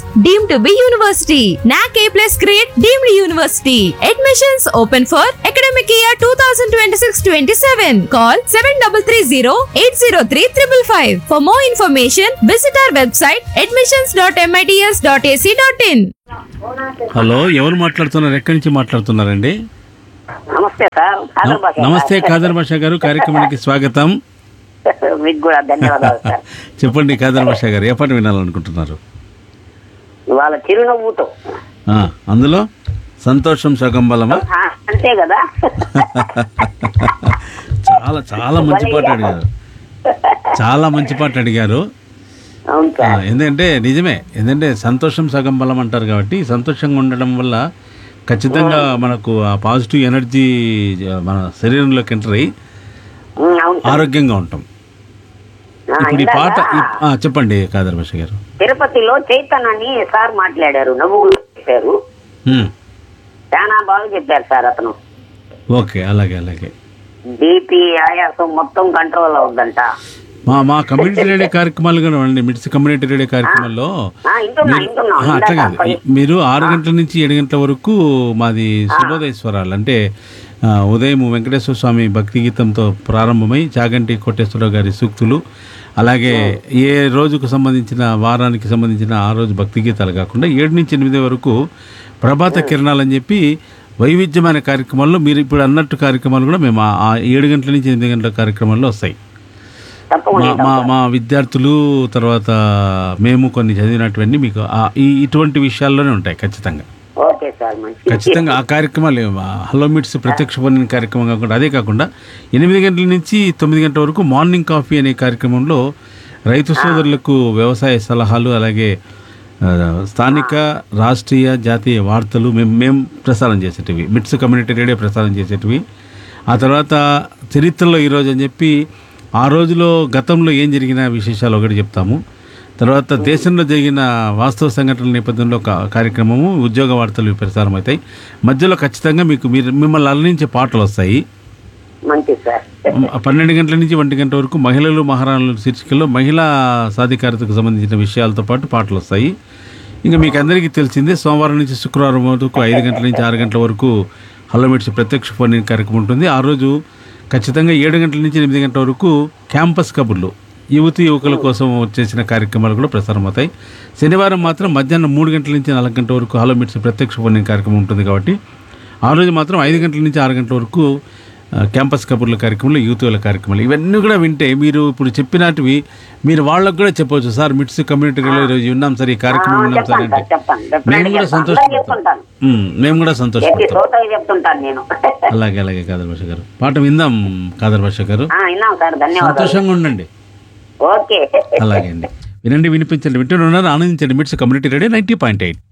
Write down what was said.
deemed to be university. NAC A plus grade deemed university. Admissions open for academic year 2026-27. Call 7330-803-555. For more information, visit our website admissions.mits.ac.in. Hello ఎవరు మాట్లాడుతున్నారు ఎక్కడి నుంచి మాట్లాడుతున్నారండి నమస్తే sir Khadar భాష నమస్తే ఖాదర్ బాషా గారు కార్యక్రమానికి స్వాగతం మీకు కూడా ధన్యవాదాలు సార్ చెప్పండి ఖాదర్ బాషా గారు ఏ పాట వినాలనుకుంటున్నారు ఇవాళ చిరునవ్వుతో ఆ, అందులో సంతోషం సగం బలమా ఆ, అంతే కదా చాలా చాలా మంచి పాట అడిగారు చాలా మంచి పాట అడిగారు అవును ఆ, సార్ ఎందుకంటే నిజమే ఎందుకంటే సంతోషం సగం బలం అంటారు కాబట్టి సంతోషంగా ఉండడం వల్ల ఖచ్చితంగా మనకు ఆ పాజిటివ్ ఎనర్జీ మన శరీరంలోకి ఎంటర్ అయ్యి ఉమ్, అవును సార్ ఆరోగ్యంగా ఉంటాం ఆ, ఇప్పుడు ఈ ఇందాక పాట ఈ- ఆ, చెప్పండి కాదర్ భాష గారు తిరుపతిలో చైతన్ అని సార్ మాట్లాడారు నవ్వు చెప్పారు హ్మ్. చాలా బాగా చెప్పారు సార్ అతను ఓకే అలాగే అలాగే బీపీ ఆయాసం మొత్తం కంట్రోల్ అవుద్దంట మా మా కమ్యూనిటీ రేడియో కార్యక్రమాలు కూడా అండి మిడ్స్ కమ్యూనిటీ రేడియో కార్యక్రమాల్లో ఆ, వింటున్నా మీరు- వింటున్నా ఆ, అట్లా ఇందాక కాదు మీరు ఆరు గంటల నుంచి ఏడు గంటల వరకు మాది శుభోదయస్వరాలు అంటే ఆ, ఉదయం వెంకటేశ్వర స్వామి భక్తి గీతంతో ప్రారంభమై చాగంటి కోటేశ్వరరావు గారి సూక్తులు అలాగే ఏ రోజుకు సంబంధించిన వారానికి సంబంధించిన ఆ రోజు భక్తి గీతాలు కాకుండా ఏడు నుంచి ఎనిమిది వరకు ప్రభాత కిరణాలు అని చెప్పి వైవిధ్యమైన కార్యక్రమాల్లో మీరు ఇప్పుడు అన్నట్టు కార్యక్రమాలు కూడా మేము ఆ- ఆ ఏడు గంటల నుంచి ఎనిమిది గంటల కార్యక్రమాల్లో వస్తాయి తప్పకుండా మా మా మా విద్యార్థులు తర్వాత మేము కొన్ని చదివినటువంటి మీకు ఆ- ఈ ఇటువంటి విషయాల్లోనే ఉంటాయి ఖచ్చితంగా ఓకే సార్ మంచి ఖచ్చితంగా ఆ కార్యక్రమాలు ఆ హలో మీట్స్ ప్రత్యక్ష పని కార్యక్రమం కాకుండా అదే కాకుండా ఎనిమిది గంటల నుంచి తొమ్మిది గంటల వరకు మార్నింగ్ కాఫీ అనే కార్యక్రమంలో రైతు సోదరులకు వ్యవసాయ సలహాలు అలాగే ఆ, స్థానిక రాష్ట్రీయ జాతీయ వార్తలు మేము మేము ప్రసారం చేసేటివి మిట్స్ కమ్యూనిటీ రేడియో ప్రసారం చేసేటివి ఆ తర్వాత చరిత్రలో ఈరోజు అని చెప్పి ఆ రోజులో గతంలో ఏం జరిగిన విశేషాలు ఒకటి చెప్తాము తర్వాత దేశంలో జరిగిన వాస్తవ సంఘటనల నేపథ్యంలో ఒక కార్యక్రమము ఉద్యోగ వార్తలు ప్రసారం అవుతాయి మధ్యలో ఖచ్చితంగా మీకు మీరు మిమ్మల్ని అలరించే పాటలు వస్తాయి మంచిది సార్ పన్నెండు గంటల నుంచి ఒంటి గంట వరకు మహిళలు మహారాణులు శీర్షికలో మహిళా సాధికారతకు సంబంధించిన విషయాలతో పాటు పాటలు వస్తాయి ఇంకా మీకు అందరికీ తెలిసిందే సోమవారం నుంచి శుక్రవారం వరకు ఐదు గంటల నుంచి ఆరు గంటల వరకు హలో మిట్స్ ప్రత్యక్ష ఫోన్ ఇన్ కార్యక్రమం ఉంటుంది ఆ రోజు ఖచ్చితంగా ఏడు గంటల నుంచి ఎనిమిది గంటల వరకు క్యాంపస్ కబుర్లు యువతి యువకుల కోసం వచ్చేసిన కార్యక్రమాలు కూడా ప్రసారం అవుతాయి శనివారం మాత్రం మధ్యాహ్నం మూడు గంటల నుంచి నాలుగు గంటల వరకు హలో మిట్స్ ప్రత్యక్ష ఫోన్ ఇన్ కార్యక్రమం ఉంటుంది కాబట్టి ఆ రోజు మాత్రం ఐదు గంటల నుంచి ఆరు గంటల వరకు ఆ, క్యాంపస్ కబుర్ల కార్యక్రమాలు యూత్ల కార్యక్రమాలు ఇవన్నీ కూడా వింటే మీరు ఇప్పుడు చెప్పినటివి మీరు వాళ్ళకు కూడా చెప్పవచ్చు సార్ మిట్స్ కమ్యూనిటీలో ఈరోజు ఉన్నాం సార్ ఈ కార్యక్రమం ఉన్నాం సార్ చెప్తాను అంటే సార్ చెప్తాను మేము డెఫినెట్గా కూడా చెప్తాను. సంతోషపడతాం అందరికీ చెప్తుంటాను ఉమ్, మేము కూడా ప్రతి సంతోషపడతాం శ్రోతకి చెప్తుంటాను నేను అలాగే అలాగే కాదర్ భాష గారు పాట విందాం కాదర్ భాష గారు ఆ, విన్నాం సార్ ధన్యవాదాలు సంతోషంగా ఉండండి ఓకే అలాగే అండి వినండి వినిపించండి వింటూనే ఉన్నారు ఆనందించండి MITS community radio ninety point eight